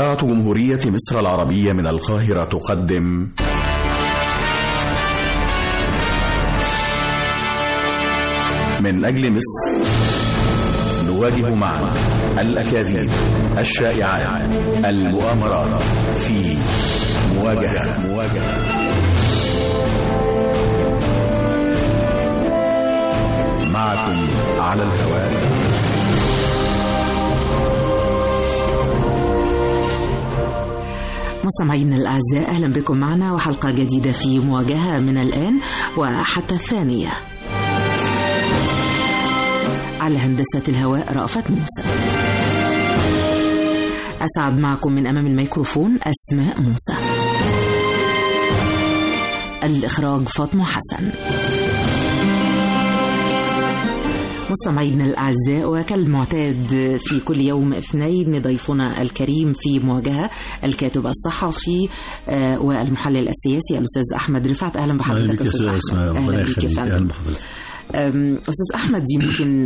إذاعة جمهورية مصر العربية من القاهرة تقدم من أجل مصر نواجه معا الأكاذيب الشائعات المؤامرات في مواجهة مواجهة معكم على الهواء مستمعينا الأعزاء أهلا بكم معنا وحلقة جديدة في مواجهة من الآن وحتى الثانية على هندسة الهواء رأفت موسى أسعد معكم من أمام الميكروفون أسماء موسى الإخراج فاطمة حسن مستمعينا الأعزاء وكالمعتاد في كل يوم اثنين ضيفنا الكريم في مواجهة الكاتب الصحفي والمحلل السياسي الأستاذ أحمد رفعت أهلا بحضرتك أستاذ أحمد أهلا بك أهلا بحضرتك أستاذ أحمد يمكن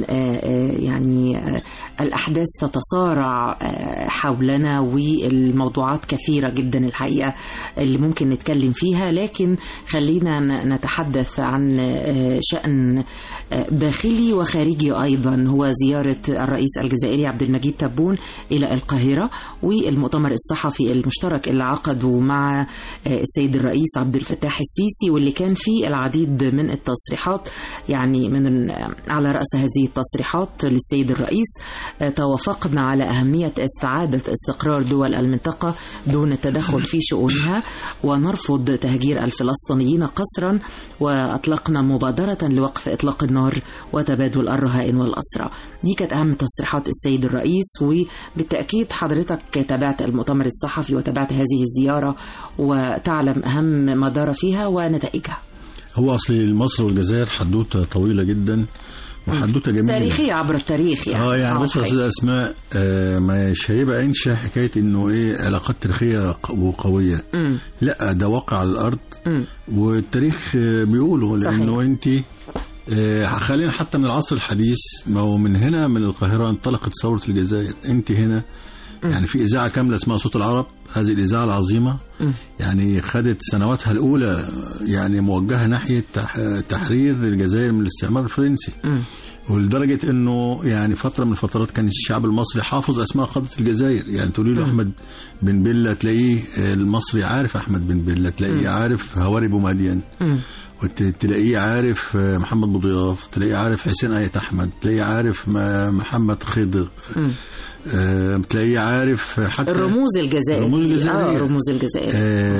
يعني الأحداث تتصارع حولنا والموضوعات كثيرة جدا الحقيقة اللي ممكن نتكلم فيها لكن خلينا نتحدث عن شأن داخلي وخارجي أيضا هو زيارة الرئيس الجزائري عبد المجيد تبون إلى القاهرة والمؤتمر الصحفي المشترك اللي عقده مع السيد الرئيس عبد الفتاح السيسي واللي كان فيه العديد من التصريحات يعني يعني من على رأس هذه التصريحات للسيد الرئيس توافقنا على أهمية استعادة استقرار دول المنطقة دون التدخل في شؤونها ونرفض تهجير الفلسطينيين قسرا وأطلقنا مبادرة لوقف إطلاق النار وتبادل الرهائن والأسرى دي كانت أهم تصريحات السيد الرئيس وبالتأكيد حضرتك تابعت المؤتمر الصحفي وتابعت هذه الزيارة وتعلم أهم ما دار فيها ونتائجها هو اصل مصر والجزائر حدوته طويله جدا وحدوته جميله تاريخيه عبر التاريخ يعني اه يعني بص يا استاذه اسماء آه مش هيبقى انشا حكايه انه ايه علاقات تاريخيه وقويه مم. لا ده واقع على الارض مم. والتاريخ بيقوله صحيح. لانه انت آه خلينا حتى من العصر الحديث ما هو من هنا من القاهره انطلقت ثوره الجزائر انت هنا يعني في إذاعة كاملة اسمها صوت العرب هذه الإذاعة العظيمة مم. يعني خدت سنواتها الأولى يعني موجهة ناحية تح- تحرير الجزائر من الاستعمار الفرنسي مم. ولدرجة أنه يعني فترة من الفترات كان الشعب المصري حافظ أسماء قادة الجزائر يعني تقولي له مم. أحمد بن بلة تلاقيه المصري عارف أحمد بن بلة تلاقيه عارف هواري بومدين مم. وتلاقيه عارف محمد بضياف تلاقيه عارف حسين آية أحمد تلاقيه عارف م- محمد خضر مم. آه، تلاقيه عارف حتى الرموز الجزائرية الرموز الجزائرية. اه رموز الجزائرية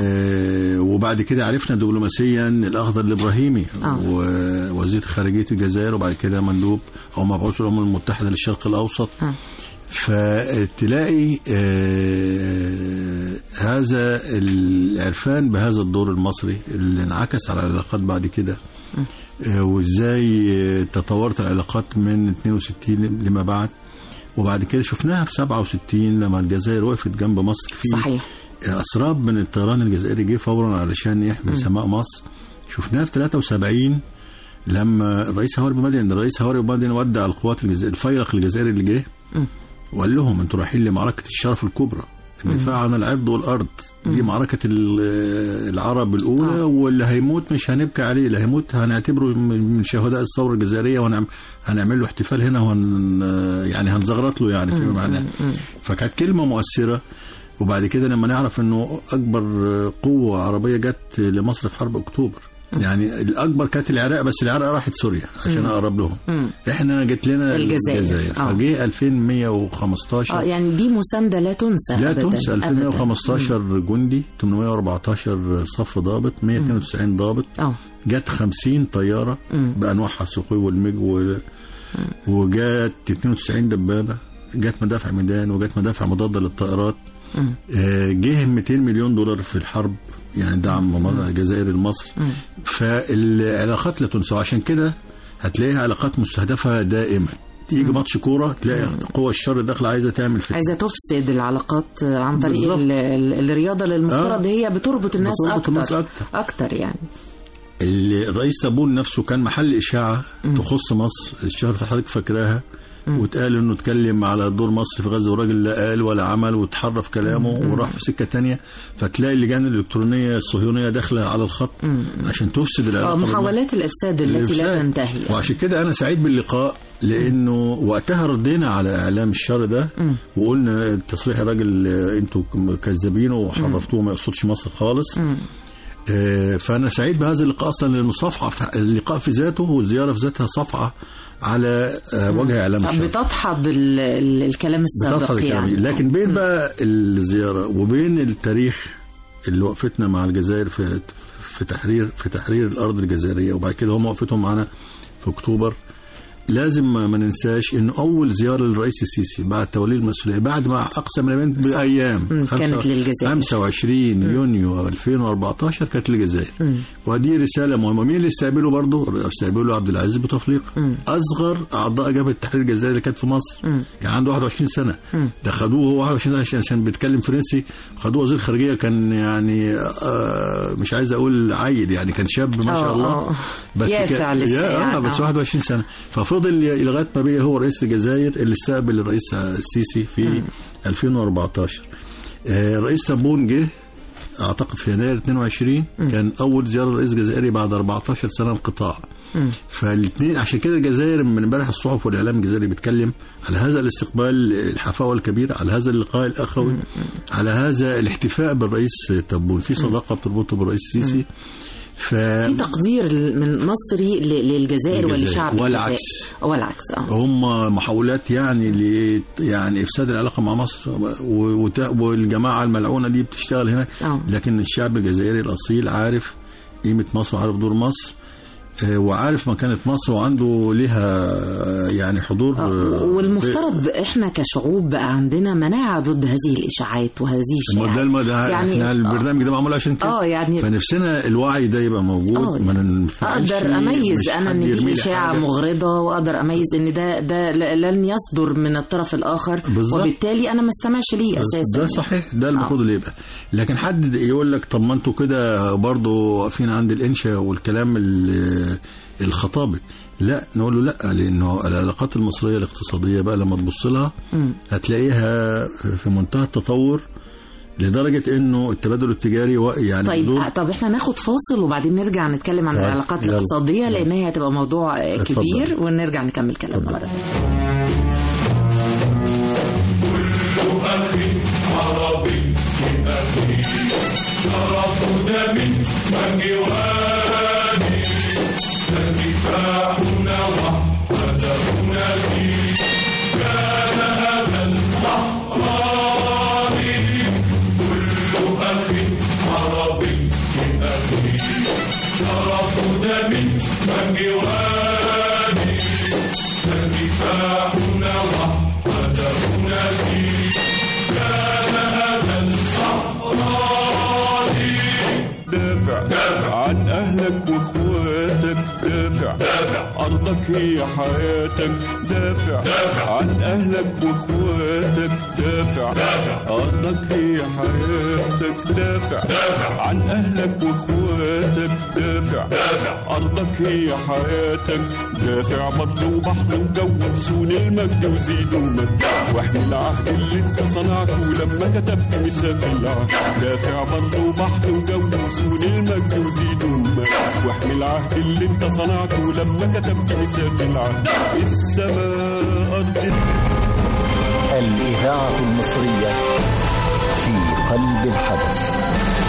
آه وبعد كده عرفنا دبلوماسيا الاخضر الابراهيمي آه. ووزير خارجيه الجزائر وبعد كده مندوب او مبعوث الامم المتحده للشرق الاوسط آه. فتلاقي آه هذا العرفان بهذا الدور المصري اللي انعكس على العلاقات بعد كده آه وازاي تطورت العلاقات من 62 لما بعد وبعد كده شفناها في 67 لما الجزائر وقفت جنب مصر في صحيح اسراب من الطيران الجزائري جه فورا علشان يحمي سماء مصر شفناها في 73 لما الرئيس هواري بومدين الرئيس هواري بومدين ودع القوات الجزائرية الفيلق الجزائري اللي جه مم. وقال لهم انتوا رايحين لمعركه الشرف الكبرى الدفاع عن العرض والارض دي معركه ال- العرب الاولى آه. واللي هيموت مش هنبكي عليه اللي هيموت هنعتبره من من شهداء الثوره الجزائريه وهنعمل له احتفال هنا وهن يعني هنزغرط له يعني فيما معناه مم. فكانت كلمه مؤثره وبعد كده لما نعرف انه اكبر قوه عربيه جت لمصر في حرب اكتوبر يعني الاكبر كانت العراق بس العراق راحت سوريا عشان اقرب لهم مم. احنا جت لنا الجزائر. الجزائر آه. فجه 2115 اه يعني دي مساندة لا تنسى لا أبدا تنسى أبداً. 2115 جندي 814 صف ضابط 192 ضابط اه جت 50 طياره مم. بانواعها السخوي والميج و... وجت 92 دبابه جت مدافع ميدان وجت مدافع مضاده للطائرات مم. آه، جه 200 مليون دولار في الحرب يعني دعم م- الجزائر لمصر مم. فالعلاقات لا تنسى عشان كده هتلاقيها علاقات مستهدفه دائما تيجي ماتش كوره تلاقي قوى الشر داخله عايزه تعمل فتنه عايزة تفسد العلاقات عن طريق بالظبط. ال- ال- الرياضة اللي المفترض آه. هي بتربط الناس بتربط أكتر الناس أكتر. أكتر يعني اللي الرئيس تابون نفسه كان محل اشاعه تخص مصر الشهر اللي حضرتك فاكراها واتقال انه اتكلم على دور مصر في غزه والراجل لا قال ولا عمل واتحرف كلامه وراح في سكه تانية فتلاقي اللجان الالكترونيه الصهيونيه داخله على الخط عشان تفسد آه، العلاقه محاولات الإفساد التي لا الإفساد. تنتهي وعشان كده انا سعيد باللقاء لانه وقتها ردينا على اعلام الشر ده وقلنا تصريح الراجل آه، انتوا كذابين وحرفتوه ما يقصدش مصر خالص آه، فانا سعيد بهذا اللقاء اصلا لانه صفعه في اللقاء في ذاته والزياره في ذاتها صفعه على آه، وجه اعلام الشر بتدحض ال- ال- الكلام بتدخل السابق الكلام. يعني لكن بين بقى الزياره وبين التاريخ اللي وقفتنا مع الجزائر في في تحرير في تحرير الارض الجزائريه وبعد كده هم وقفتهم معانا في اكتوبر لازم ما ما ننساش انه اول زياره للرئيس السيسي بعد توليه المسؤوليه بعد ما اقسم اليمين بايام مم، كانت خمسة- للجزائر. 25 يونيو 2014 كانت للجزائر ودي رساله مهمه مين اللي استقبله برضه استقبله عبد العزيز بوتفليقه اصغر اعضاء جبهه التحرير الجزائري اللي كانت في مصر كان عنده 21 سنه ده خدوه هو 21 سنه عشان- عشان بيتكلم فرنسي خدوه وزير خارجيه كان يعني آه مش عايز اقول عيل يعني كان شاب ما شاء آه، الله آه. بس يافع كان لسه يا يعني، آه بس آه. 21 سنه ففضل لغايه ما بقي هو رئيس الجزائر اللي استقبل الرئيس السيسي في 2014 آه، رئيس تبون جه اعتقد في يناير 22 كان اول زياره رئيس جزائري بعد 14 سنه انقطاع فالاثنين عشان كده الجزائر من امبارح الصحف والاعلام الجزائري بيتكلم على هذا الاستقبال الحفاوه الكبير على هذا اللقاء الاخوي على هذا الاحتفاء بالرئيس تبون في صداقه بتربطه بالرئيس السيسي ف في تقدير من مصري ل- للجزائر للجزائر. ولشعب والعكس. الجزائر. والعكس اه هم محاولات يعني ل يعني افساد العلاقه مع مصر و- وت- والجماعه الملعونه دي بتشتغل هناك آه. لكن الشعب الجزائري الاصيل عارف قيمه مصر وعارف دور مصر آه، وعارف مكانه مصر وعنده لها آه، يعني حضور آه، آه، والمفترض احنا كشعوب بقى عندنا مناعه ضد هذه الاشاعات وهذه ما ده الشائعات الم- ده يعني- احنا البرنامج ده معمول عشان كده اه يعني فنفسنا الوعي ده يبقى موجود آه، ما ننفعلش اقدر اميز مش انا حد ان يرمي دي لي اشاعه حاجة. مغرضه واقدر اميز ان ده ده ل- لن يصدر من الطرف الاخر بالظبط. وبالتالي انا ما استمعش ليه اساسا ده صحيح ده المفروض اللي يبقى لكن حد يقول لك طب ما انتوا كده برضه واقفين عند الانشاء والكلام ال- الخطابي لا نقول له لا لانه العلاقات المصريه الاقتصاديه بقى لما تبص لها هتلاقيها في منتهى التطور لدرجه انه التبادل التجاري و- يعني طيب دول- آه، طب احنا ناخد فاصل وبعدين نرجع نتكلم عن طيب، العلاقات يلا. الاقتصاديه لان هي هتبقى موضوع آه، اتفضل. كبير ونرجع نكمل كلامنا اتفضل. مره ثانية. دافع دافع عن اهلك واخواتك دافع دافع ارضك هي حياتك دافع دافع عن اهلك واخواتك دافع دافع ارضك هي حياتك دافع دافع عن اهلك واخواتك دافع دافع ارضك هي حياتك دافع برضه وبحر وجو وسون المجد وزيد ومجد واحمي العهد اللي انت صنعته لما كتبت ميثاق العهد دافع برضه وبحر وجو وسون المجد وزيد ومجد واحمي العهد اللي انت صنعته لما كتبت ميثاق العهد السماء ارض الإذاعة المصرية في قلب الحدث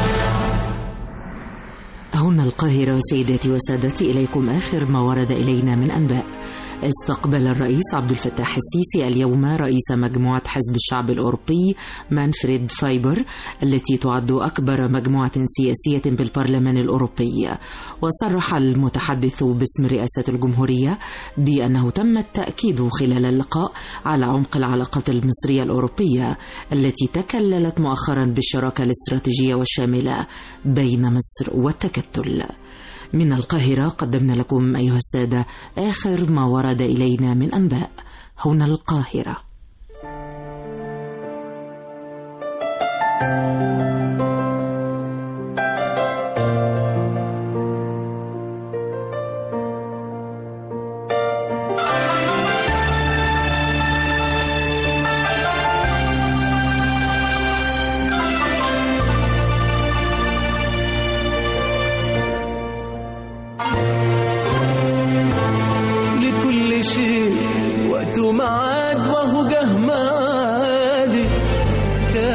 هنا القاهرة سيداتي وسادتي إليكم آخر ما ورد إلينا من أنباء استقبل الرئيس عبد الفتاح السيسي اليوم رئيس مجموعة حزب الشعب الأوروبي مانفريد فايبر التي تعد أكبر مجموعة سياسية بالبرلمان الأوروبي وصرح المتحدث باسم رئاسة الجمهورية بأنه تم التأكيد خلال اللقاء على عمق العلاقات المصرية الأوروبية التي تكللت مؤخرا بالشراكة الاستراتيجية والشاملة بين مصر والتكتل من القاهرة قدمنا لكم أيها السادة آخر ما ورد إلينا من أنباء هنا القاهرة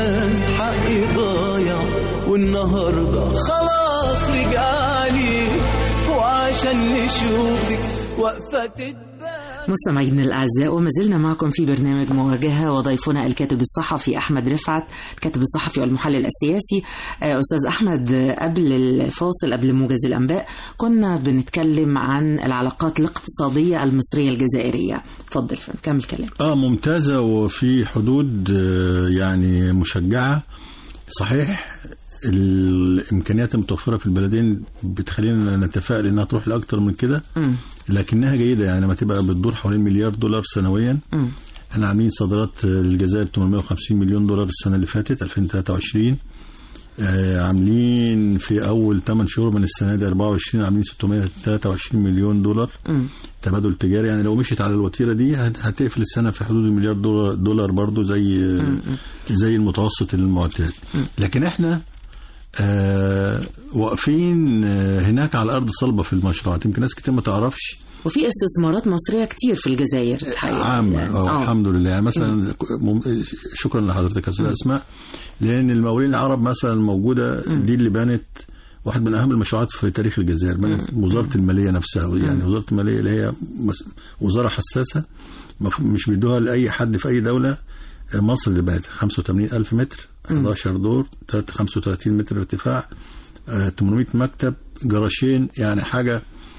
كان حقي ضايع والنهارده خلاص رجعلي وعشان نشوفك واقفة تتبع مستمعينا الأعزاء وما زلنا معكم في برنامج مواجهة وضيفنا الكاتب الصحفي أحمد رفعت الكاتب الصحفي والمحلل السياسي آه، أستاذ أحمد آه، قبل الفاصل قبل موجز الأنباء كنا بنتكلم عن العلاقات الاقتصادية المصرية الجزائرية اتفضل فندم كمل كلام اه ممتازة وفي حدود آه، يعني مشجعة صحيح الامكانيات المتوفره في البلدين بتخلينا نتفائل انها تروح لاكتر من كده مم. لكنها جيده يعني ما تبقى بتدور حوالين مليار دولار سنويا مم. احنا عاملين صادرات الجزائر 850 مليون دولار السنه اللي فاتت 2023 آه، عاملين في اول 8 شهور من السنه دي 24 عاملين 623 مليون دولار مم. تبادل تجاري يعني لو مشيت على الوتيره دي هت- هتقفل السنه في حدود المليار دولار, دولار برضو زي زي المتوسط المعتاد لكن احنا آه واقفين آه هناك على ارض صلبه في المشروعات يمكن ناس كتير ما تعرفش وفي استثمارات مصرية كتير في الجزائر الحقيقة عامة يعني. اه آه. الحمد لله يعني مثلا مم... شكرا لحضرتك يا استاذ اسماء لان المقاولين العرب مثلا موجوده دي اللي بنت واحد من اهم المشروعات في تاريخ الجزائر بنت وزاره الماليه نفسها يعني وزاره الماليه اللي هي مس- وزاره حساسه مف- مش بيدوها لاي حد في اي دوله مصر اللي بنت 85 الف متر 11 دور 35 متر ارتفاع آه، 800 مكتب جراشين يعني حاجه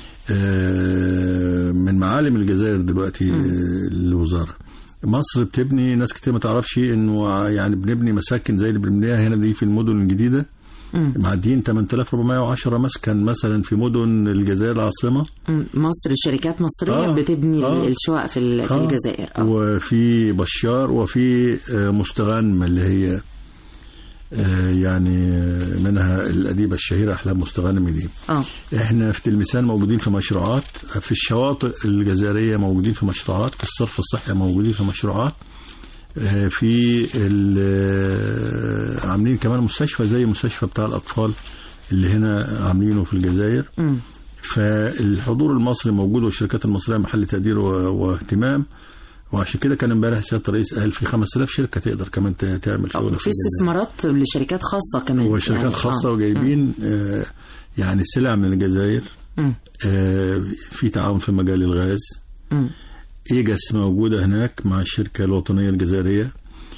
آه، من معالم الجزائر دلوقتي آه، الوزاره مصر بتبني ناس كتير ما تعرفش انه ع- يعني بنبني مساكن زي اللي بنبنيها هنا دي في المدن الجديده مم. معديين 8410 مسكن مثلا في مدن الجزائر العاصمه مم. مصر شركات مصرية آه. بتبني آه. الشقق في ال- في آه. الجزائر آه. وفي بشار وفي آه، مستغانم اللي هي آه، يعني آه، منها الأديبة الشهيرة أحلام مستغانم دي اه احنا في تلمسان موجودين في مشروعات في الشواطئ الجزائرية موجودين في مشروعات في الصرف الصحي موجودين في مشروعات آه، في ال- آه، عاملين كمان مستشفى زي مستشفى بتاع الأطفال اللي هنا عاملينه في الجزائر مم. فالحضور المصري موجود والشركات المصريه محل تقدير و- واهتمام وعشان كده كان امبارح سياده الرئيس قال في 5000 شركه تقدر كمان ت- تعمل شغل في استثمارات لشركات خاصة كمان وشركات يعني. خاصه آه. وجايبين آه يعني سلع من الجزائر مم. آه في تعاون في مجال الغاز مم. ايجاس موجوده هناك مع الشركه الوطنيه الجزائريه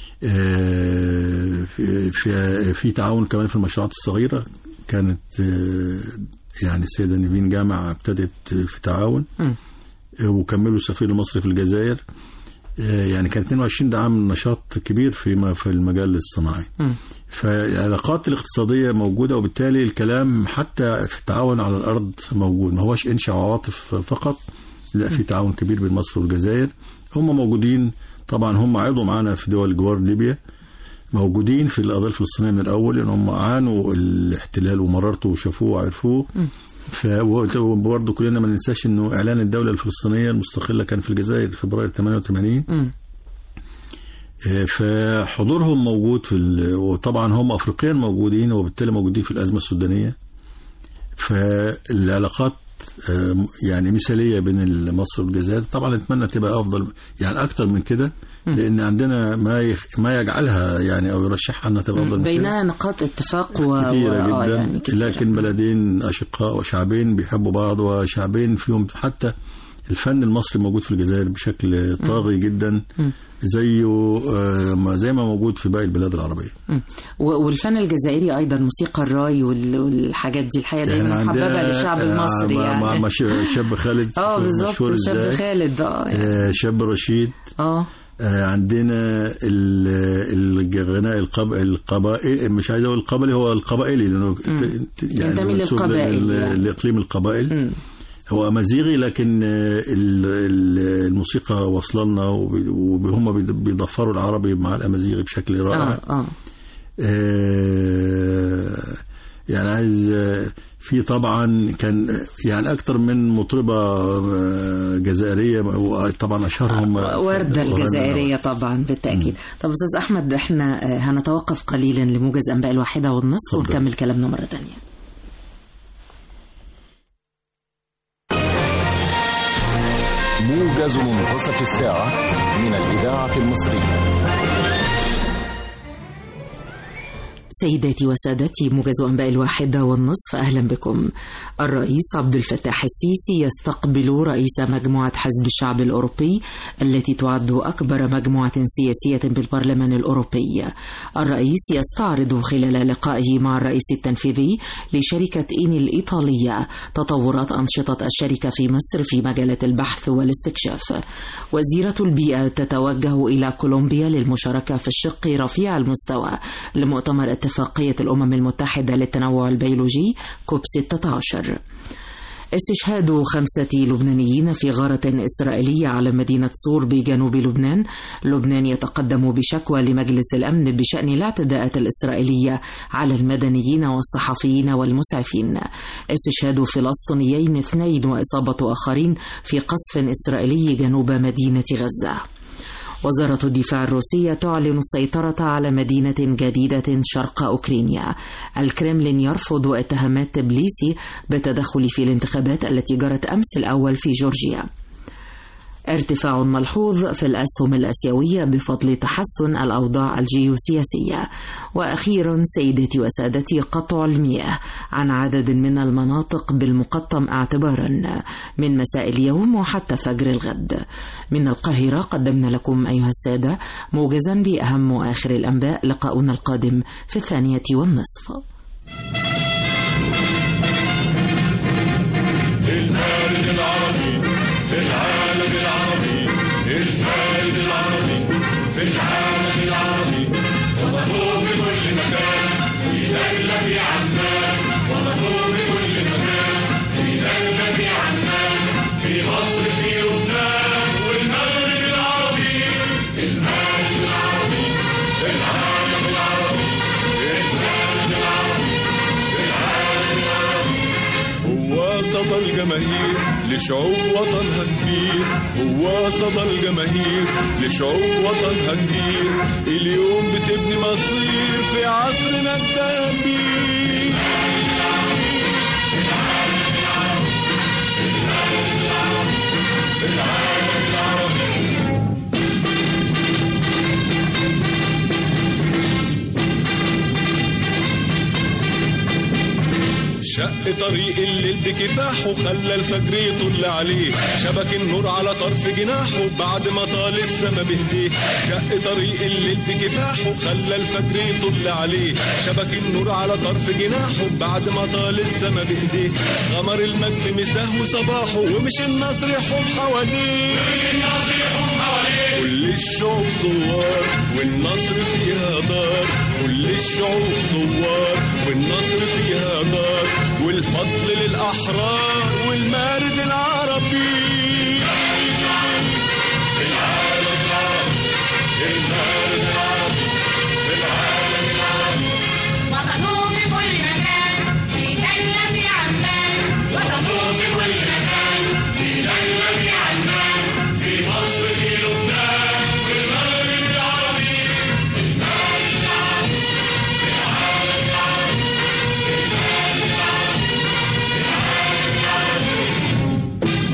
آه، في في في تعاون كمان في المشروعات الصغيره كانت آه، يعني السيده نيفين جامع ابتدت في تعاون مم. وكملوا السفير المصري في الجزائر آه، يعني كان 22 ده عام نشاط كبير في ما- في المجال الصناعي مم. فالعلاقات الاقتصادية موجودة وبالتالي الكلام حتى في التعاون على الأرض موجود ما هوش إنشاء عواطف فقط لا في تعاون كبير بين مصر والجزائر هم موجودين طبعا هم عضوا معانا في دول جوار ليبيا موجودين في القضية الفلسطينية من الأول لأن هم عانوا الاحتلال ومررته وشافوه وعرفوه فبرضه كلنا ما ننساش انه اعلان الدوله الفلسطينيه المستقله كان في الجزائر فبراير 88 مم. آه، فحضورهم موجود في ال... وطبعا هم افريقيا موجودين وبالتالي موجودين في الازمه السودانيه فالعلاقات آه، يعني مثاليه بين مصر والجزائر طبعا نتمنى تبقى افضل يعني اكتر من كده لان عندنا ما يخ... ما يجعلها يعني او يرشحها انها تبقى افضل من كده بيننا نقاط اتفاق و... كثيرة و... آه جدا يعني كتيرة. لكن بلدين أشقاء وشعبين بيحبوا بعض وشعبين فيهم حتى الفن المصري موجود في الجزائر بشكل طاغي جدا زيه آه، ما- زي ما موجود في باقي البلاد العربية مم. و- والفن الجزائري ايضا موسيقى الراي وال- والحاجات دي الحقيقه دايما محببه للشعب آه، المصري مع, مع يعني مع ش- شاب خالد اه بالظبط مشهور الشاب إزاي. خالد اه يعني. آه، شاب رشيد اه آه، عندنا ال- الغناء القب... القبائل مش عايز اقول القبلي هو القبائلي لانه ت- ت- ينتمي منسوب للقبائل لل- يعني. لاقليم القبائل مم. هو امازيغي لكن آه، ال- ال- الموسيقى واصله لنا وب- وهم بيض- بيضفروا العربي مع الامازيغي بشكل رائع اه اه آه، يعني عايز آه، في طبعا كان يعني اكثر من مطربه آه، جزائريه طبعا اشهرهم وردة وردة. الجزائرية طبعا بالتأكيد طب أستاذ أحمد احنا آه، هنتوقف قليلا لموجز أنباء الواحدة والنصف اتفضل. ونكمل كلامنا مرة تانية موجز منتصف الساعة من الإذاعة المصرية سيداتي وسادتي موجز أنباء الواحدة والنصف أهلا بكم الرئيس عبد الفتاح السيسي يستقبل رئيس مجموعة حزب الشعب الأوروبي التي تعد أكبر مجموعة سياسية بالبرلمان الأوروبي الرئيس يستعرض خلال لقائه مع الرئيس التنفيذي لشركة إيني الإيطالية تطورات أنشطة الشركة في مصر في مجالات البحث والاستكشاف وزيرة البيئة تتوجه إلى كولومبيا للمشاركة في الشق رفيع المستوى لمؤتمر اتفاقية الأمم المتحدة للتنوع البيولوجي كوب 16 استشهاد خمسة لبنانيين في غارة إسرائيلية على مدينة صور بجنوب لبنان لبنان يتقدم بشكوى لمجلس الأمن بشأن الاعتداءات الإسرائيلية على المدنيين والصحفيين والمسعفين استشهاد فلسطينيين اثنين وإصابة آخرين في قصف إسرائيلي جنوب مدينة غزة وزارة الدفاع الروسية تعلن السيطرة على مدينة جديدة شرق أوكرانيا الكرملين يرفض اتهامات تبليسي بالتدخل في الانتخابات التي جرت أمس الأول في جورجيا ارتفاع ملحوظ في الأسهم الآسيوية بفضل تحسن الأوضاع الجيوسياسية وأخيرا سيدتي وسادتي قطع المياه عن عدد من المناطق بالمقطم اعتبارا من مساء اليوم وحتى فجر الغد من القاهرة قدمنا لكم أيها السادة موجزا بأهم وآخر الأنباء لقاؤنا القادم في الثانية والنصف المارد العربي في العالم العربي المارد العربي في العالم العربي ومطلوب في كل مكان في دولة في عمان ومطلوب في كل مكان في دولة في عمان في مصر في لبنان والمغرب العربي المارد العربي في العالم العربي المارد العربي في العالم العربي هو صدى الجماهير لشعوب وطنها كبير هو صدى الجماهير لشعوب وطنها كبير اليوم بتبني مصير في عصرنا الذهبي شق طريق الليل بكفاحه خلى الفجر يطل عليه شبك النور على طرف جناحه بعد ما طال السما بهديه شق طريق الليل بكفاحه خلى الفجر يطل عليه شبك النور على طرف جناحه بعد ما طال السما بهديه غمر المجد مساه صباحه ومش النصر يحوم حواليه كل الشعوب ثوار والنصر فيها دار كل الشعوب ثوار والنصر فيها دار والفضل للأحرار والمارد العربي العالم العربي المارد العربي العالم العربي وطنوه في كل مكان في دولة في عمان وطنوه في كل مكان في دولة في عمان في مصر في لبنان والمغرب العربي المارد العربي العالم العربي المارد العربي العالم العربي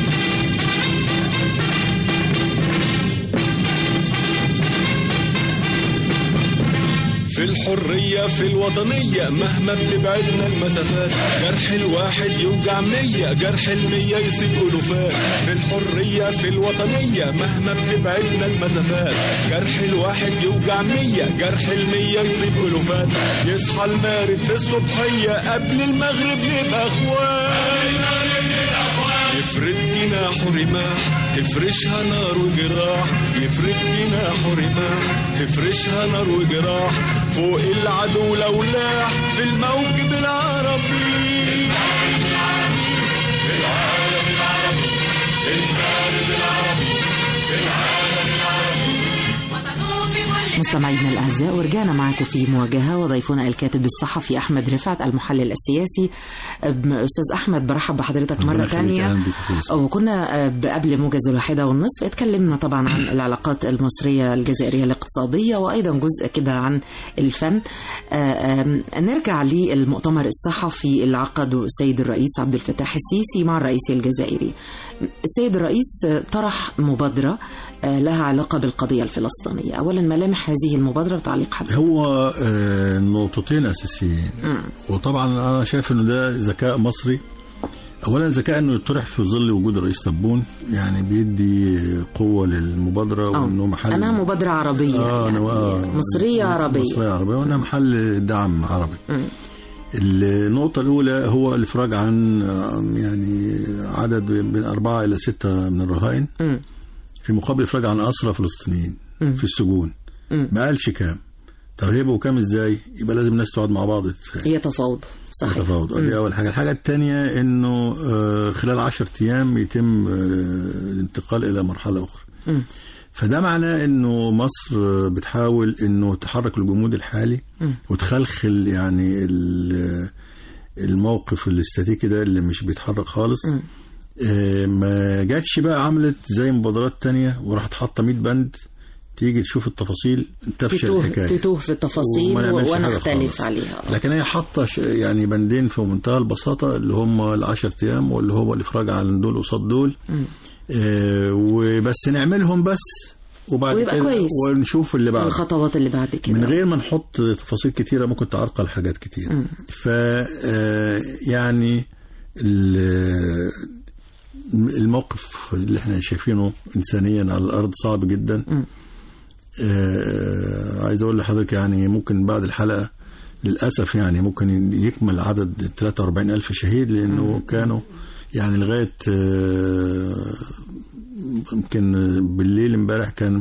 في الحرية في الوطنية مهما بتبعدنا المسافات جرح الواحد يوجع مية جرح المية يسيب ألوفات في الحرية في الوطنية مهما بتبعدنا المسافات جرح الواحد يوجع مية جرح المية يسيب ألوفات يصحى المارد في الصبحية قبل المغرب نبقى اخوان يفرد جناحه رماح تفرشها نار وجراح يفرد جناحه رماح تفرشها نار وجراح فوق العدو لو لاح في الموكب العربي العالم العربي المارد العربي العالم العربي وطنوه في كل مستمعينا الاعزاء ورجعنا معكم في مواجهه وضيفنا الكاتب الصحفي احمد رفعت المحلل السياسي أم- استاذ احمد برحب بحضرتك ربنا مره يخليك، ثانيه أهلاً بك يا أستاذ. وكنا آه، قبل موجز الواحدة والنصف اتكلمنا طبعا عن العلاقات المصرية الجزائرية الاقتصادية وأيضا جزء كده عن الفن آه، آم، نرجع للمؤتمر الصحفي اللي عقده السيد الرئيس عبد الفتاح السيسي مع الرئيس الجزائري السيد الرئيس آه، طرح مبادرة آه، لها علاقة بالقضية الفلسطينية أولا ملامح هذه المبادرة وتعليق حضرتك هو آه، نقطتين اساسيين مم. وطبعا انا شايف انه ده ذكاء مصري اولا ذكاء انه يطرح في ظل وجود الرئيس تبون يعني بيدي قوه للمبادره آه. وانه محل أنها مبادرة عربية آه يعني أنا آه مصرية عربية مصرية عربية وأنها محل دعم عربي مم. النقطة الأولى هو الإفراج عن آه، يعني عدد بين أربعة إلى ستة من الرهائن مم. في مقابل إفراج عن أسرى فلسطينيين مم. في السجون مم. ما قالش كام طب هيبقوا كام إزاي؟ يبقى لازم الناس تقعد مع بعض تتفاهم يتفاوض صحيح تفاوض مم. دي أول حاجة الحاجة الثانية إنه آه، خلال عشرة أيام يتم آه، الانتقال إلى مرحلة أخرى مم. فده معناه انه مصر بتحاول انه تحرك الجمود الحالي مم. وتخلخل يعني ال- الموقف الاستاتيكي ده اللي مش بيتحرك خالص مم. آه، ما جاتش بقى عملت زي مبادرات تانية وراحت حاطه 100 بند تيجي تشوف التفاصيل تفشل تتوه الحكايه تتوه في التفاصيل وما نعملش حاجة ونختلف خالص. عليها لكن هي حاطه ش- يعني بندين في منتهى البساطه اللي هم العشر ايام واللي هو الافراج عن دول قصاد دول مم. آه، وبس نعملهم بس وبعد ويبقى كده كويس. ونشوف اللي بعده الخطوات اللي بعد كده من غير ما نحط تفاصيل كتيرة ممكن تعرقل حاجات كتير مم. ف آه، يعني ال- الموقف اللي احنا شايفينه انسانيا على الارض صعب جدا مم. آه، عايز اقول لحضرتك يعني ممكن بعد الحلقه للاسف يعني ممكن يكمل عدد 43 الف شهيد لانه كانوا يعني لغايه آه، يمكن بالليل امبارح كان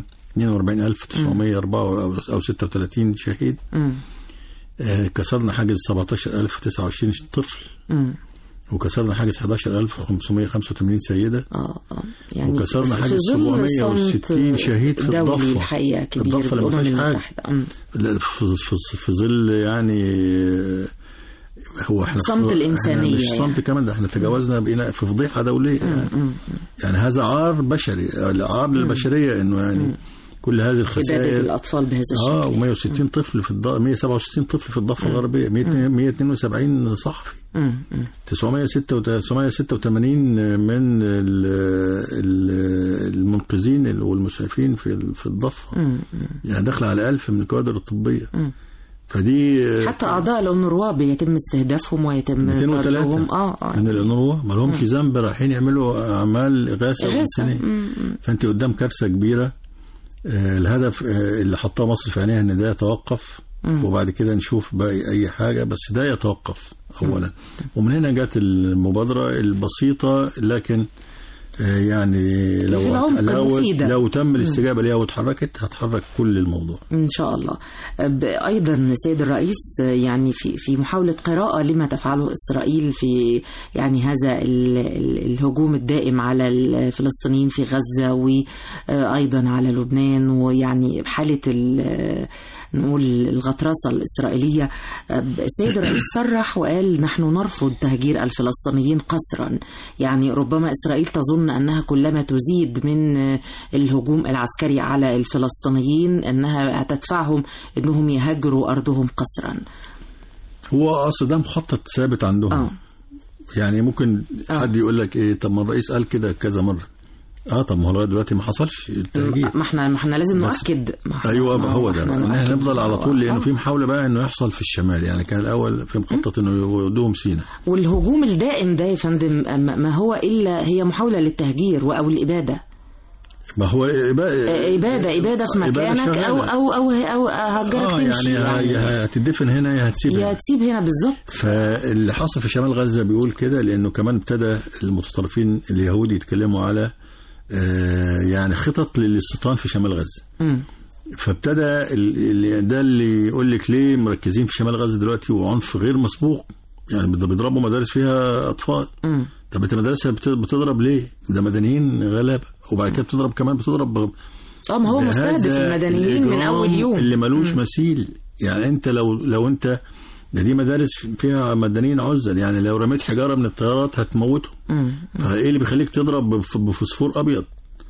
42904 او 36 شهيد مم. آه، كسرنا حاجز 17029 طفل مم. وكسرنا حاجز 11585 سيده اه اه يعني وكسرنا في حاجز ظل 760 صمت شهيد في دولي الضفة. الحقيقه كبير الضفة اللي ما بالأمم فيهاش حاجة. المتحدة. مم. لا، في في في ظل يعني آه، هو احنا صمت احنا الإنسانية مش يعني. صمت كمان ده احنا تجاوزنا بقينا في فضيحه دوليه يعني, مم. يعني هذا عار بشري عار للبشريه انه يعني كل هذه إبادة الخسائر الأطفال بهذا اه الشكل و160 طفل في الض... 167 طفل في الضفه الغربيه 172 صحفي مم. مم. 986 من ال- ال- المنقذين والمسعفين في ال- في الضفه مم. مم. يعني داخله على 1000 من الكوادر الطبيه مم. فدي حتى أعضاء الأونروا بيتم استهدافهم ويتم 203 ضربهم. اه اه من الانروا ما لهمش ذنب رايحين يعملوا اعمال اغاثه إغاثة. وانسانيه مم. مم. فانت قدام كارثه كبيره آه، الهدف آه، اللي حطاه مصر في عينيها ان ده يتوقف مم. وبعد كده نشوف باقي اي حاجه بس ده يتوقف اولا ومن هنا جت المبادره البسيطه لكن آه، يعني لو في العمق لو, مفيدة. لو تم الاستجابه ليها واتحركت هتحرك كل الموضوع إن شاء الله ب- أيضا سيد الرئيس يعني في في محاولة قراءة لما تفعله إسرائيل في يعني هذا ال- ال- الهجوم الدائم على الفلسطينيين في غزة وأيضا على لبنان ويعني حالة ال- نقول الغطرسة الإسرائيلية السيد الرئيس صرح وقال نحن نرفض تهجير الفلسطينيين قسرا يعني ربما إسرائيل تظن أنها كلما تزيد من الهجوم العسكري على الفلسطينيين أنها هتدفعهم أنهم يهجروا أرضهم قسرا هو اصل ده مخطط ثابت عندهم آه. يعني ممكن آه. حد يقول لك ايه طب ما الرئيس قال كده كذا مره اه طب ما هو لغايه دلوقتي ما حصلش التهجير ما احنا ما احنا لازم بس- نؤكد ما احنا- ايوه ما ما هو ده احنا ان احنا نؤكد. نفضل على طول لانه آه. في محاوله بقى انه يحصل في الشمال يعني كان الاول في مخطط انه يودوهم سينا والهجوم الدائم ده يا فندم ما ما هو إلا هي محاولة للتهجير أو الإبادة ما هو إبادة, إبادة إبادة في مكانك أو أو أو أو هجرك اه تمشي يعني, يا هتدفن هنا يا هتسيب يا هنا. تسيب هنا بالظبط فاللي حصل في شمال غزه بيقول كده لانه كمان ابتدى المتطرفين اليهود يتكلموا على آه يعني خطط للاستيطان في شمال غزه مم. فابتدى ال- ال- ده اللي يقول لك ليه مركزين في شمال غزه دلوقتي وعنف غير مسبوق يعني بيض- بيضربوا مدارس فيها اطفال مم. طب انت مدرسه بت- بتضرب ليه؟ ده مدنيين غلابه وبعد كده بتضرب كمان بتضرب اه ما هو بهذا مستهدف المدنيين من الإجرام أول يوم اللي ملوش مثيل يعني انت لو لو انت ده دي مدارس فيها مدنيين عزل يعني لو رميت حجاره من الطيارات هتموتهم مم. فايه اللي بيخليك تضرب بف- بفوسفور ابيض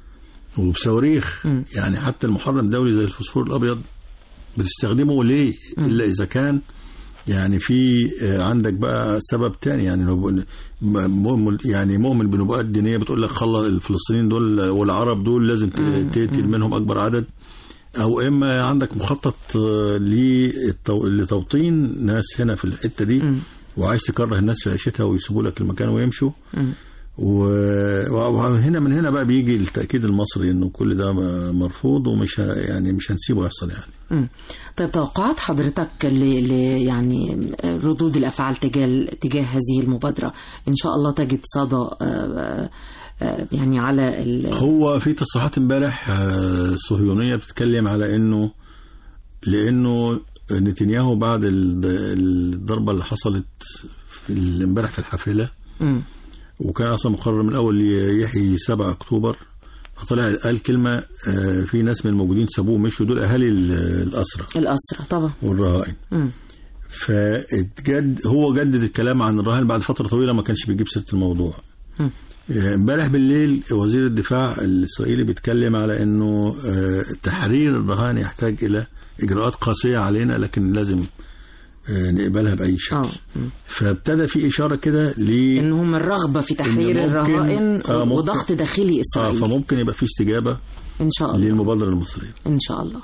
وبصواريخ مم. يعني حتى المحرم الدولي زي الفوسفور الابيض بتستخدمه ليه الا اذا كان يعني في آه، عندك بقى سبب تاني يعني لو ب- مؤمن يعني مؤمن بنبوءات دينيه بتقول لك خلص الفلسطينيين دول والعرب دول لازم ت- تقتل منهم اكبر عدد او اما عندك مخطط آه، للتو- لتوطين ناس هنا في الحته دي مم. وعايز تكره الناس في عيشتها ويسيبوا لك المكان ويمشوا مم. و- وهنا من هنا بقى بيجي التاكيد المصري انه كل ده م- مرفوض ومش ه- يعني مش هنسيبه يحصل يعني مم. طيب توقعات حضرتك ل... ل... يعني ردود الافعال تجاه تجاه هذه المبادره ان شاء الله تجد صدى آه، آه، يعني على ال... هو في تصريحات امبارح آه، صهيونيه بتتكلم على انه لانه نتنياهو بعد ال- الضربه اللي حصلت في ال- امبارح في الحافله مم. وكان اصلا مقرر من الاول يحيي 7 اكتوبر فطلع قال كلمه آه، في ناس من الموجودين سابوه مشوا دول اهالي ال- الاسرى الاسرى طبعا والرهائن مم. فاتجد هو جدد الكلام عن الرهائن بعد فتره طويله ما كانش بيجيب سيره الموضوع مم. آه، امبارح بالليل وزير الدفاع الاسرائيلي بيتكلم على انه آه، تحرير الرهائن يحتاج الى اجراءات قاسيه علينا لكن لازم آه، نقبلها باي شكل اه مم. فابتدى في اشاره كده ل انهم الرغبه في تحرير إن ممكن- الرهائن آه، ممكن- وضغط داخلي اه اسرائيلي فممكن يبقى في استجابه ان شاء الله للمبادره المصريه ان شاء الله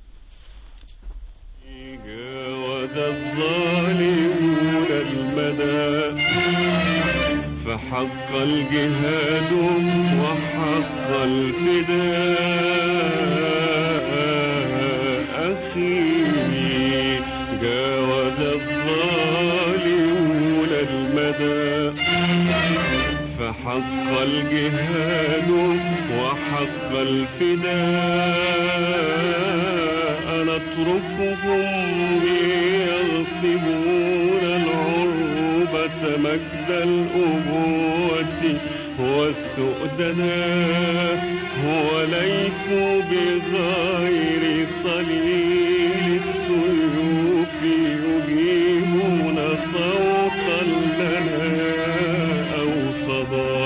جاوز الظالمون المدى فحق الجهاد وحق الفداء أخي جاوز الظالمون المدى فحق الجهاد وحق الفداء نتركهم يغصبون العروبة مجد الأبوة والسؤدناء وليسوا بغير صليل السيوف يجيبون صوتا لنا أو صدى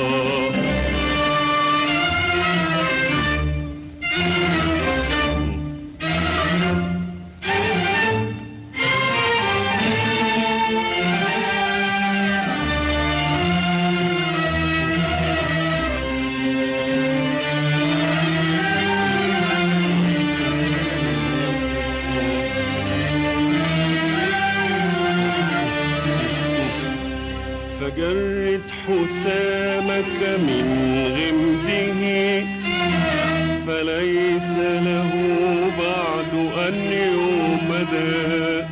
فجرد حسامك من غمده فليس له بعد أن يومدا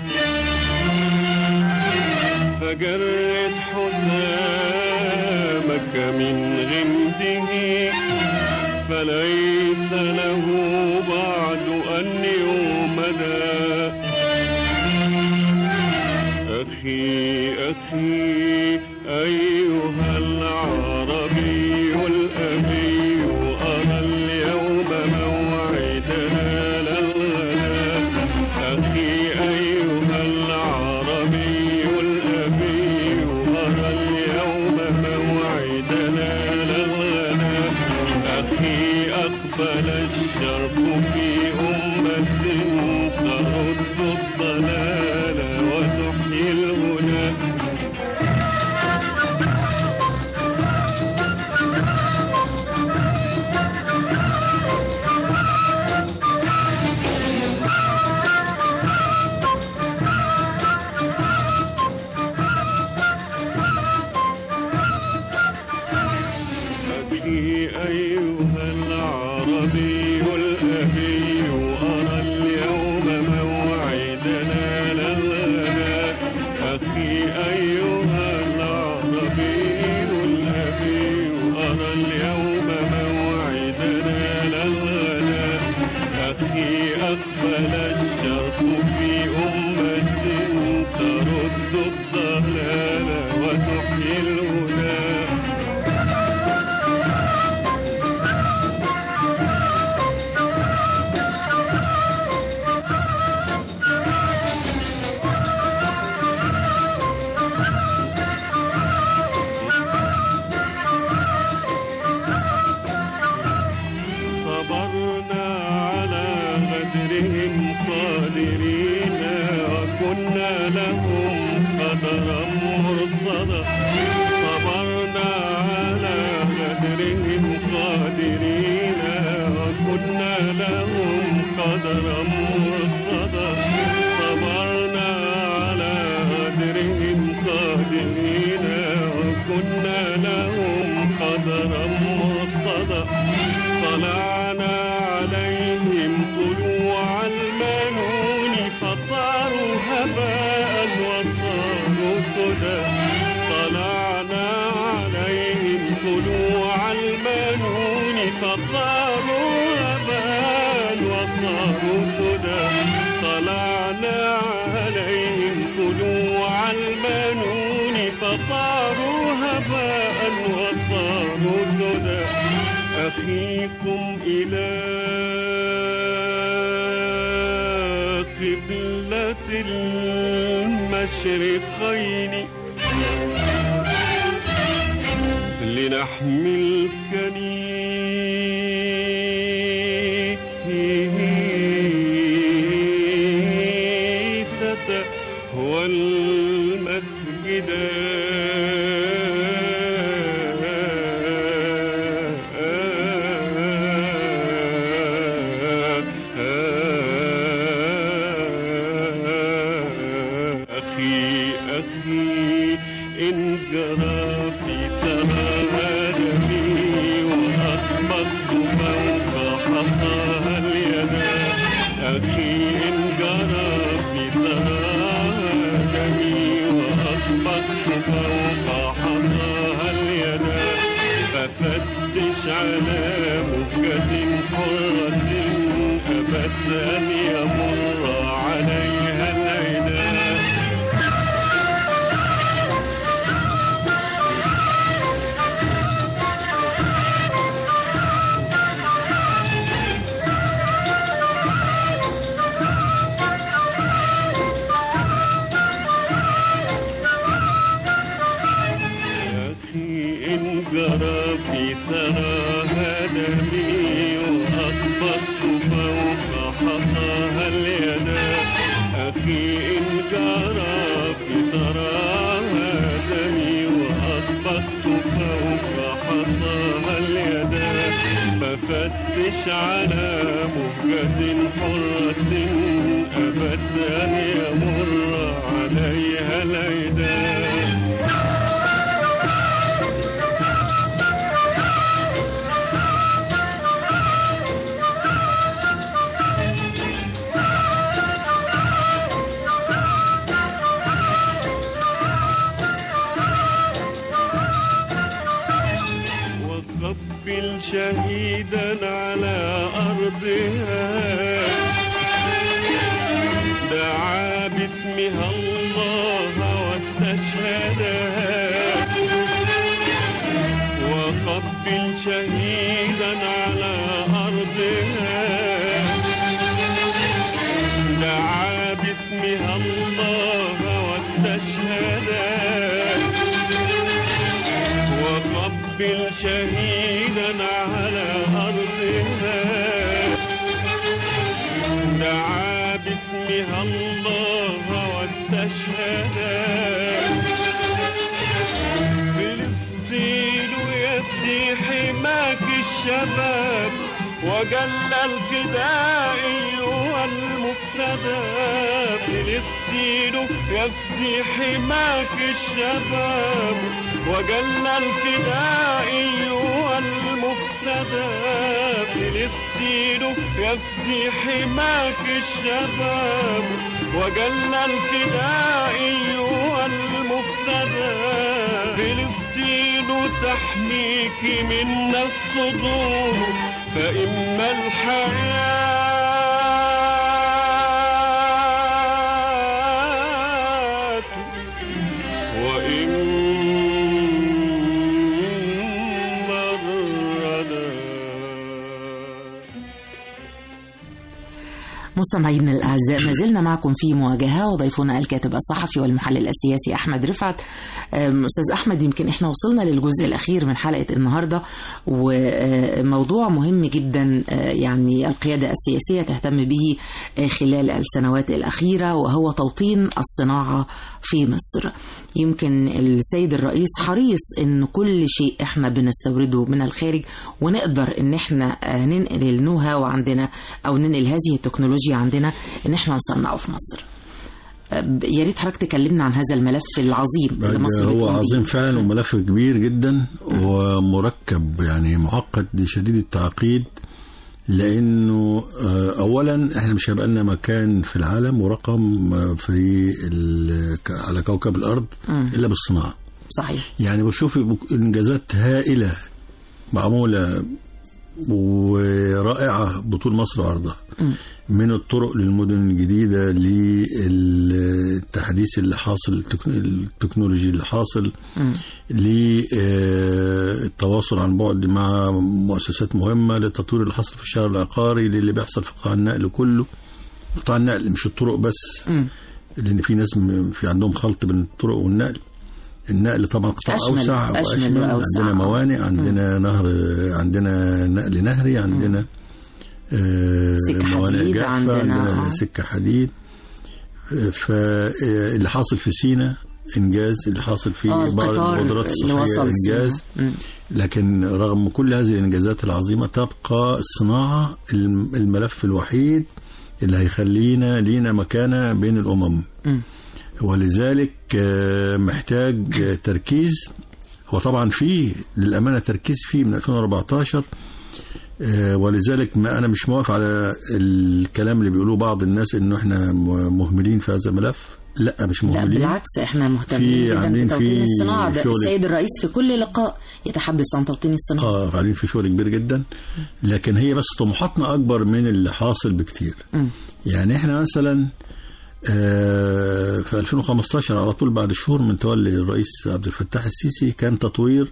فجرد حسامك من غمده فليس له بعد أن يومدا أخي أخي أيها العربي الأبي أرى اليوم موعدنا للغدا أخي أيها العربي الأبي أرى اليوم موعدنا للغدا أخي أقبل الشرق في أمة ترد الضلال وتحيي الهدى أخي أيها العربي الأبي أرى اليوم موعدنا للغدا أخي أيها العربي الأبي أرى اليوم موعدنا للغدا أخي أقبل الشرق في أمة ترد الضلال وتحيي الهدى صبرنا على غدرهم قادرين وكنا لهم قدرا مرصدا صبرنا على غدرهم قادرين وكنا لهم خطرا مرصدا صبرنا على قدرهم قادرين وكنا لهم قدرا مرصدا طلعنا عليهم طلوع المنون فطاروا هباء وصاروا سدى طلعنا عليهم طلوع المنون فطاروا هباء وصاروا سدى طلعنا عليهم طلوع المنون فطاروا هباء وصاروا سدى أخيكم إلى قبلة المشرقين لنحمي الكنيسة والمسجد أخي أخي إن جرى في سماء دمي وأطبقت فوق حصاها اليدا أخي إن جرى في سماء دمي وأطبقت فوق حصاها اليدا ففتش على مهجة حرة أبت أن يمر عليها العدا أخي إن جرى في ثراها دمي وأطبقت فوق حصاها اليدا أخي إن جرى في ثراها دمي وأطبقت فوق حصاها اليدا ففتش على مهجة حرة أبد أن يمر عليها العدا وقبل شهيدا على أرضها دعا باسمها الله واستشهدها وقبل شهيدا على أرضها دعا باسمها الله واستشهدها وقبل شهيدا على أرضها دعا باسمها الله واستشهدا فلسطين يفدي حماك الشباب وجل الفدائي والمفتدى فلسطين يفدي حماك الشباب وجل الفدائي والمفتدى فلسطين يفدي حماك الشباب وجل الفدائي والمفتدى فلسطين تحميك منا الصدور فإما الحياة وإما الردى مستمعينا الأعزاء ما زلنا معكم في مواجهة وضيفنا الكاتب الصحفي والمحلل السياسي أحمد رفعت أم، أستاذ أحمد يمكن إحنا وصلنا للجزء الأخير من حلقة النهاردة وموضوع مهم جدا آه، يعني القيادة السياسية تهتم به آه، خلال السنوات الأخيرة وهو توطين الصناعة في مصر يمكن السيد الرئيس حريص ان كل شيء احنا بنستورده من الخارج ونقدر ان احنا آه، ننقل النو هاو عندنا او ننقل هذه التكنولوجيا عندنا ان احنا نصنعه في مصر آه، يا ريت حضرتك تكلمنا عن هذا الملف العظيم اللي مصر هو بتقوم بيه. عظيم فعلا وملف كبير جدا ومركب يعني معقد شديد التعقيد لانه آه، اولا احنا مش هيبقى لنا مكان في العالم ورقم آه، في ال- ك- على كوكب الارض مم. الا بالصناعه صحيح يعني بشوف انجازات هائله معموله ورائعه بطول مصر وعرضها مم. من الطرق للمدن الجديده للتحديث اللي حاصل التكن- التكنولوجي اللي حاصل مم. للتواصل عن بعد مع مؤسسات مهمه للتطوير اللي حصل في الشارع العقاري للي بيحصل في قطاع النقل كله قطاع النقل مش الطرق بس مم. لان في ناس م- في عندهم خلط بين الطرق والنقل النقل طبعا قطاع أشمل- اوسع أشمل واشمل وأوسع. عندنا موانئ عندنا نهر عندنا نقل نهري عندنا آه، سكة موانئ حديد جافة عندنا، عندنا آه. سكه حديد فاللي حاصل في سينا انجاز اللي حاصل في اه بعض القطار القدرات اللي الصحيه وصل انجاز سينا. مم. لكن رغم كل هذه الانجازات العظيمه تبقى الصناعه الم- الملف الوحيد اللي هيخلينا لينا مكانه بين الامم مم. ولذلك آه، محتاج آه، تركيز هو طبعا فيه للامانه تركيز فيه من 2014 آه، ولذلك ما انا مش موافق على الكلام اللي بيقولوه بعض الناس انه احنا م- مهملين في هذا الملف لا مش لا مهملين بالعكس احنا في مهتمين جدا عاملين بتوطين في الصناعه ده شغل- السيد الرئيس في كل لقاء يتحدث عن توطين الصناعه اه قاعدين في شغل كبير جدا لكن هي بس طموحاتنا اكبر من اللي حاصل بكتير مم. يعني احنا مثلا آه، في 2015 على طول بعد شهور من تولي الرئيس عبد الفتاح السيسي كان تطوير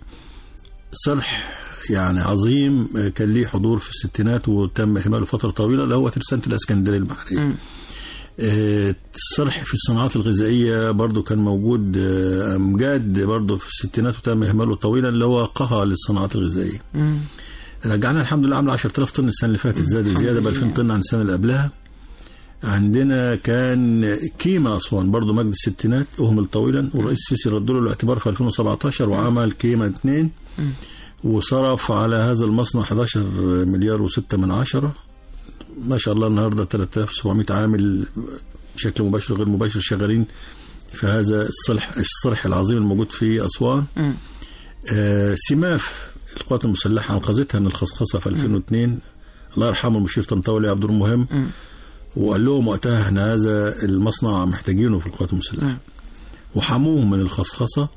صرح يعني عظيم آه، كان ليه حضور في الستينات وتم اهماله فتره طويله اللي هو ترسانه الاسكندريه البحريه مم. آه، الصرح في الصناعات الغذائيه برضو كان موجود آه، امجاد برضو في الستينات وتم اهماله طويلا اللي هو قها للصناعات الغذائيه مم. رجعنا الحمد لله عامل 10000 طن السنه اللي فاتت زاد زياده ب 2000 طن عن السنه اللي قبلها عندنا كان كيما اسوان برضه مجد الستينات اهمل طويلا والرئيس السيسي رد له الاعتبار في 2017 وعمل كيما 2 وصرف على هذا المصنع 11 مليار و6 من عشرة ما شاء الله النهارده 3700 عامل بشكل مباشر وغير مباشر شغالين في هذا الصلح الصرح العظيم الموجود في اسوان مم. آه، سماف القوات المسلحه انقذتها من الخصخصه في 2002 الله يرحمه المشير طنطاوي عبد المهم مم. وقال لهم وقتها احنا هذا المصنع محتاجينه في القوات المسلحه مم. وحموه من الخصخصه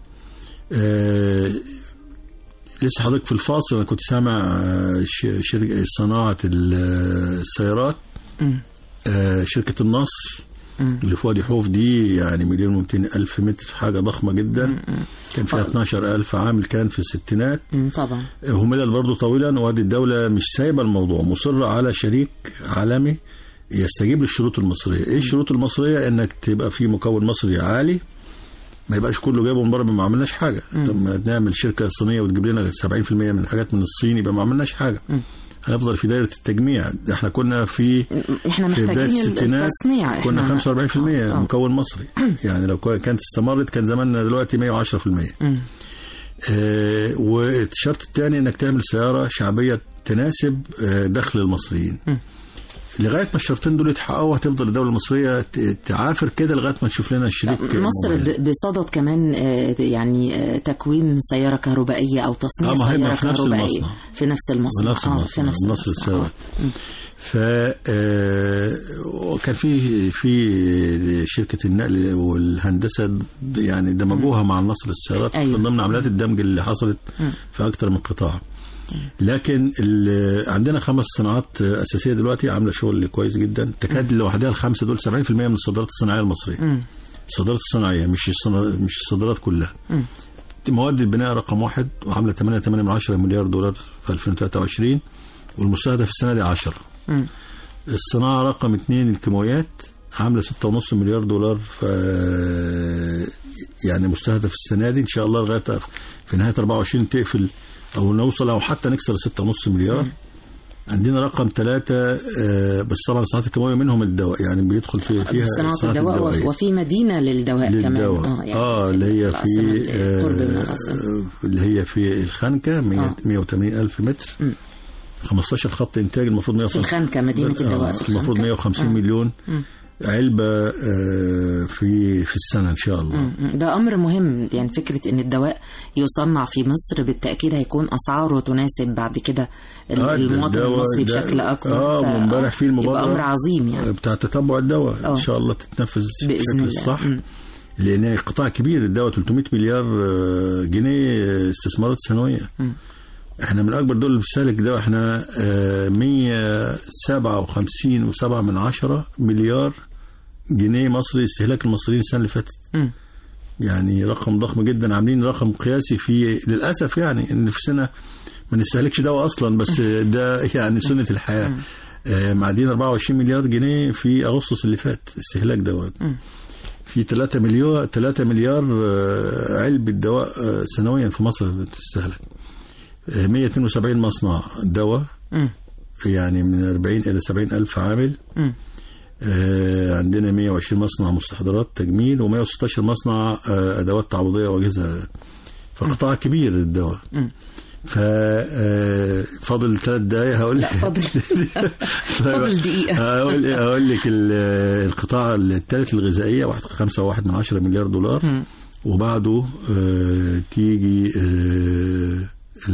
آه، لسه حضرتك في الفاصل انا كنت سامع آه، ش- شركه صناعه ال- السيارات مم. آه، شركه النصر مم. اللي في وادي حوف دي يعني مليون و ألف متر حاجة ضخمة جدا مم. كان فيها 12 ألف عامل كان في الستينات مم. طبعا هملت برضه طويلا وادي الدولة مش سايبة الموضوع مصرة على شريك عالمي يستجيب للشروط المصرية ايه الشروط المصرية انك تبقى في مكون مصري عالي ما يبقاش كله جايبه من بره ما عملناش حاجة لما نعمل شركة صينية وتجيب لنا 70% من الحاجات من الصين يبقى ما عملناش حاجة هنفضل في دايرة التجميع ده احنا كنا في احنا في بداية محتاجين الستينات التصنيع كنا إحنا- 45% آه. مكون مصري يعني لو كانت استمرت كان زماننا دلوقتي 110% مم. آه، والشرط الثاني انك تعمل سياره شعبيه تناسب آه، دخل المصريين م. لغايه ما الشرطين دول يتحققوا هتفضل الدوله المصريه ت- تعافر كده لغايه ما نشوف لنا الشريك مصر مميز. ب- بصدد كمان آه، يعني آه، تكوين سيارة كهربائية أو تصنيع آه، ما هي- سيارة ما في نفس كهربائية المصنع. في نفس المصنع نفس آه، المصنع في نفس نصر المصنع السيارات آه. ف آه، وكان في في شركه النقل والهندسه د- يعني دمجوها مع النصر السيارات أيوة. من ضمن عمليات الدمج اللي حصلت في اكثر من قطاع لكن ال- عندنا خمس صناعات اساسيه دلوقتي عامله شغل كويس جدا تكاد لوحدها الخمسه دول 70% من الصادرات الصناعيه المصريه مم. الصادرات الصناعيه مش الصنا... مش الصادرات كلها مم. مواد البناء رقم واحد وعامله 8.8 مليار دولار في 2023 والمستهدف السنه دي 10 مم. الصناعة رقم اتنين الكيماويات عاملة ستة ونص مليار دولار ف يعني مستهدف السنة دي إن شاء الله لغاية في نهاية 24 تقفل أو نوصل أو حتى نكسر ستة ونص مليار عندنا رقم ثلاثة آه، بس طبعا الصناعات الكيماوية منهم الدواء يعني بيدخل في فيها صناعة الدواء الدوائية. وفي مدينة للدواء كمان للدواء يعني اه اللي هي العاصمة في اللي قرب من آه العاصمة. اللي هي في الخنكة 100 آه. 180 ألف متر مم. 15 خط إنتاج المفروض في 150 الخنكة مدينة الدواء في المفروض الخنكة. 150 آه. مليون مم. علبة آه في في السنة إن شاء الله مم. ده أمر مهم يعني فكرة إن الدواء يصنع في مصر بالتأكيد هيكون أسعاره تناسب بعد كده ال- آه، المواطن الدواء المصري ده- بشكل أكبر اه ف- وامبارح في المبادرة يبقى أمر عظيم يعني بتاع تتبع الدواء آه. ان شاء الله تتنفذ بإذن بشكل الله. الصح مم. لان قطاع كبير الدواء 300 مليار آه، جنيه آه، استثمارات سنويه مم. احنا من اكبر دول اللي بتستهلك دواء احنا آه، 157 و7 من عشرة مليار جنيه مصري استهلاك المصريين السنه اللي فاتت مم. يعني رقم ضخم جدا عاملين رقم قياسي في للاسف يعني ان في سنه ما نستهلكش دواء اصلا بس ده يعني سنه الحياه آه، معدين 24 مليار جنيه في اغسطس اللي فات استهلاك دواء مم. في 3 مليار 3 مليار آه، علبه دواء آه، سنويا في مصر بتستهلك آه، 172 مصنع دواء مم. يعني من 40 الى 70 الف عامل مم. آه، عندنا 120 مصنع مستحضرات تجميل و116 مصنع آه، ادوات تعويضيه واجهزه فقطاع كبير الدواء مم. ف آه، فاضل ثلاث دقايق هقول لا فاضل فاضل دقيقة هقول هقول لك ال- القطاع الثالث الغذائيه واحد خمسة واحد من عشرة مليار دولار مم. وبعده آه، تيجي آه،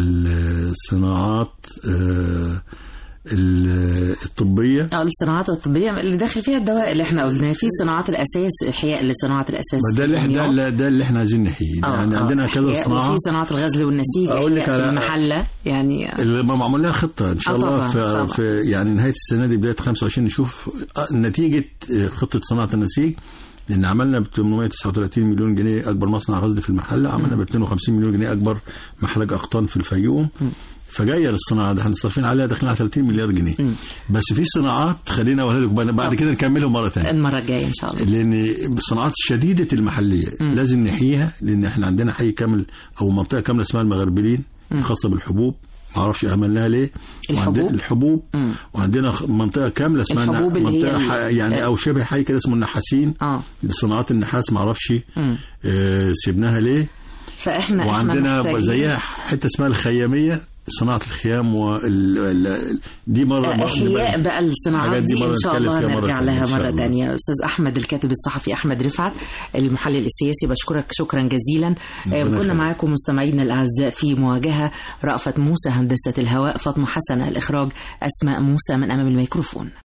الصناعات آه، ال- الطبيه اه الصناعات الطبية اللي داخل فيها الدواء اللي احنا قلناه في صناعة الأساس إحياء لصناعة الأساس ما ده اللي احنا ده, الكيمياء. اللي- ده اللي احنا عايزين نحييه آه، يعني آه، عندنا كذا إحياء، صناعه وفي صناعة الغزل والنسيج أقول لك إحياء في على- المحلة يعني اللي ما معمول لها خطه ان شاء آه، الله طبعاً، في, طبعاً. في يعني نهايه السنه دي بدايه 25 نشوف آه، نتيجه آه، خطه صناعه النسيج لان عملنا ب 839 مليون جنيه اكبر مصنع غزل في المحله عملنا ب 250 مليون جنيه اكبر محلج اقطان في الفيوم فجايه للصناعه ده احنا صارفين عليها داخلين على 30 مليار جنيه مم. بس في صناعات خلينا اقولها لك بعد كده نكملهم مره ثانيه المرة الجاية إن شاء الله لان الصناعات شديده المحليه مم. لازم نحييها لان احنا عندنا حي كامل او منطقه كامله اسمها المغربلين خاصه بالحبوب ما اعرفش عملناها ليه الحبوب؟ وعند- الحبوب مم. وعندنا خ- منطقه كامله اسمها الحبوب النح- اللي هي منطقه ال- ح- يعني او شبه حي كده اسمه النحاسين اه صناعات النحاس ما اعرفش مم. آه سيبناها ليه فإحنا إحنا وعندنا محتاجين- زيها حته اسمها الخياميه صناعه الخيام وال ال- ال- دي مره احياء بقى الصناعات الحاجات دي دي مرة ان شاء نتكلم الله فيها مرة هنرجع تانية لها إن شاء مره الله. تانية استاذ احمد الكاتب الصحفي احمد رفعت المحلل السياسي بشكرك شكرا جزيلا آه، ربنا كنا يخليك. معاكم مستمعينا الاعزاء في مواجهه رأفت موسى هندسه الهواء فاطمه حسن الاخراج اسماء موسى من امام الميكروفون